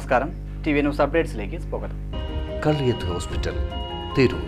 നമസ്കാരം T V news അപ്ഡേറ്റ്സിലേക്ക് സ്വാഗതം കള്ളിയത്ത് hospital Tirur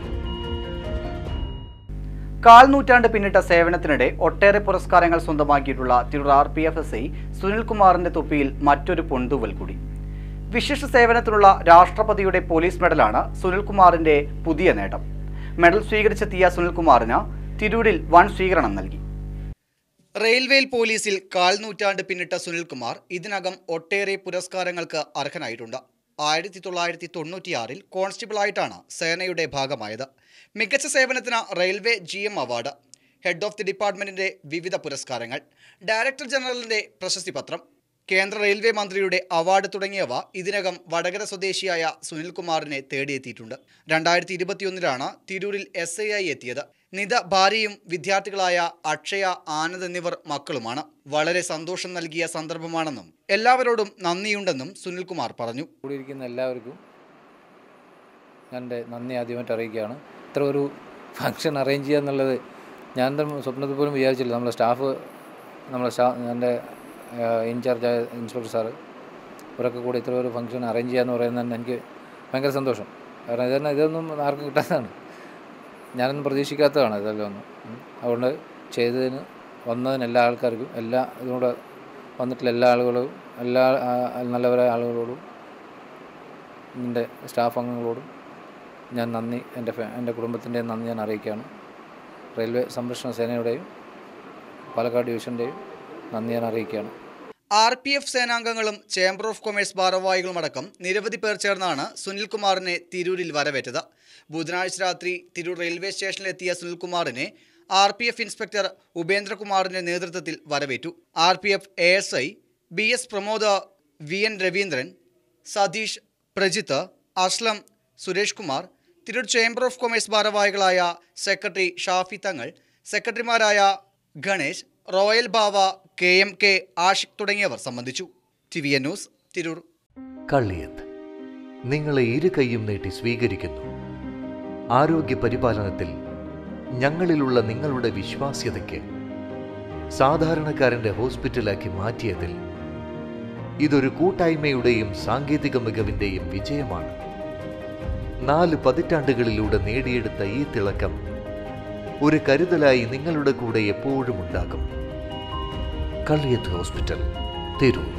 കാൽ നൂറ്റാണ്ട് പിന്നിട്ട സേവനത്തിനിടെ ഒട്ടേറെ പുരസ്കാരങ്ങൾ സ്വന്തമാക്കിയിട്ടുള്ള Tirur R P F S I സുനിൽകുമാറിന്റെ തൊപ്പിയിൽ മറ്റൊരു പൊന്തൂവൽ കൂടി വിശിഷ്ട സേവനത്തിനുള്ള രാഷ്ട്രപതിയുടെ പോലീസ് മെഡലാണ് സുനിൽകുമാറിന്റെ പുതിയ നേട്ടം മെഡൽ സ്വീകരിച്ചെത്തിയ സുനിൽകുമാറിന് തിരൂരിൽ വൻ സ്വീകരണം നൽകി റെയിൽവേയിൽ പോലീസിൽ കാൽ നൂറ്റാണ്ട് പിന്നിട്ട സുനിൽകുമാർ ഇതിനകം ഒട്ടേറെ പുരസ്കാരങ്ങൾക്ക് അർഹനായിട്ടുണ്ട് ആയിരത്തി തൊള്ളായിരത്തി തൊണ്ണൂറ്റിയാറിൽ കോൺസ്റ്റബിളായിട്ടാണ് സേനയുടെ ഭാഗമായത് മികച്ച സേവനത്തിന് railway G M award head of the ഡിപ്പാർട്ട്മെന്റിന്റെ വിവിധ പുരസ്കാരങ്ങൾ ഡയറക്ടർ ജനറലിന്റെ പ്രശസ്തി പത്രം കേന്ദ്ര റെയിൽവേ മന്ത്രിയുടെ അവാർഡ് തുടങ്ങിയവ ഇതിനകം വടകര സ്വദേശിയായ സുനിൽകുമാറിനെ തേടിയെത്തിയിട്ടുണ്ട് രണ്ടായിരത്തി ഇരുപത്തിയൊന്നിലാണ് തിരൂരിൽ എസ് ഐ ആയി എത്തിയത് നിത ഭാര്യയും വിദ്യാർത്ഥികളായ അക്ഷയ ആനന്ദ് എന്നിവർ മക്കളുമാണ് വളരെ സന്തോഷം നൽകിയ സന്ദർഭമാണെന്നും എല്ലാവരോടും നന്ദിയുണ്ടെന്നും സുനിൽകുമാർ പറഞ്ഞു കൂടിയിരിക്കുന്ന എല്ലാവർക്കും ഞാൻ എൻ്റെ നന്ദി ആദ്യമായിട്ട് അറിയിക്കുകയാണ് ഇത്ര ഒരു ഫംഗ്ഷൻ അറേഞ്ച് ചെയ്യുക എന്നുള്ളത് ഞാൻ തന്നെ സ്വപ്നത്തിൽ പോലും വിചാരിച്ചില്ല നമ്മളെ സ്റ്റാഫ് നമ്മളെ സ്റ്റാ എൻ്റെ ഇൻചാർജായ ഇൻസ്പെക്ടർ സാറ് ഇവരൊക്കെ കൂടി ഇത്ര ഒരു ഫംഗ്ഷൻ അറേഞ്ച് ചെയ്യുക എന്ന് പറയുന്നത് തന്നെ എനിക്ക് ഭയങ്കര സന്തോഷം കാരണം ഇതന്നെ ഇതൊന്നും ആർക്കും കിട്ടാത്തതാണ് ഞാനൊന്നും പ്രതീക്ഷിക്കാത്തതാണ് ഇതെല്ലാം ഒന്നും ഉം. അതുകൊണ്ട് ചെയ്തതിന് വന്നതിന് എല്ലാ ആൾക്കാർക്കും എല്ലാ ഇതിനൂടെ വന്നിട്ടുള്ള എല്ലാ ആളുകളും എല്ലാ ആ, നല്ലവരായ ആളുകളോടും എൻ്റെ സ്റ്റാഫ് അംഗങ്ങളോടും ഞാൻ നന്ദി എൻ്റെ ഫാ എൻ്റെ കുടുംബത്തിൻ്റെ നന്ദി ഞാൻ അറിയിക്കുകയാണ് റെയിൽവേ സംരക്ഷണ സേനയുടെയും പാലക്കാട് ഡിവിഷൻ്റെയും നന്ദി ഞാൻ അറിയിക്കുകയാണ് ആർ പി എഫ് സേനാംഗങ്ങളും ചേംബർ ഓഫ് കൊമേഴ്സ് ഭാരവാഹികളുമടക്കം നിരവധി പേർ ചേർന്നാണ് സുനിൽകുമാറിനെ തിരൂരിൽ വരവേറ്റത് ബുധനാഴ്ച രാത്രി തിരൂർ റെയിൽവേ സ്റ്റേഷനിലെത്തിയ സുനിൽകുമാറിനെ ആർ പി എഫ് ഇൻസ്പെക്ടർ ഉപേന്ദ്രകുമാറിന്റെ നേതൃത്വത്തിൽ വരവേറ്റു R P F A S I B S Pramod V N Raveendran Satheesh Prajith Aslam Suresh Kumar Tirur chamber of commerce ഭാരവാഹികളായ സെക്രട്ടറി ഷാഫി തങ്ങൾ സെക്രട്ടറിമാരായ Ganesh Royal Bava K M K Ashiq തുടങ്ങിയവർ സംബന്ധിച്ചു T V N news Tirur Kalliyath നിങ്ങളെ ഇരു കൈയും നീട്ടി സ്വീകരിക്കുന്നു ആരോഗ്യ പരിപാലനത്തിൽ ഞങ്ങളിലുള്ള നിങ്ങളുടെ വിശ്വാസ്യതയ്ക്ക് സാധാരണക്കാരന്റെ ഹോസ്പിറ്റലാക്കി മാറ്റിയതിൽ ഇതൊരു കൂട്ടായ്മയുടെയും സാങ്കേതിക മികവിന്റെയും വിജയമാണ് നാല് പതിറ്റാണ്ടുകളിലൂടെ നേടിയെടുത്ത ഈ തിളക്കം ഒരു കരുതലായി നിങ്ങളുടെ കൂടെ എപ്പോഴും ഉണ്ടാകും കള്ളിയത്ത് ഹോസ്പിറ്റൽ തിരൂർ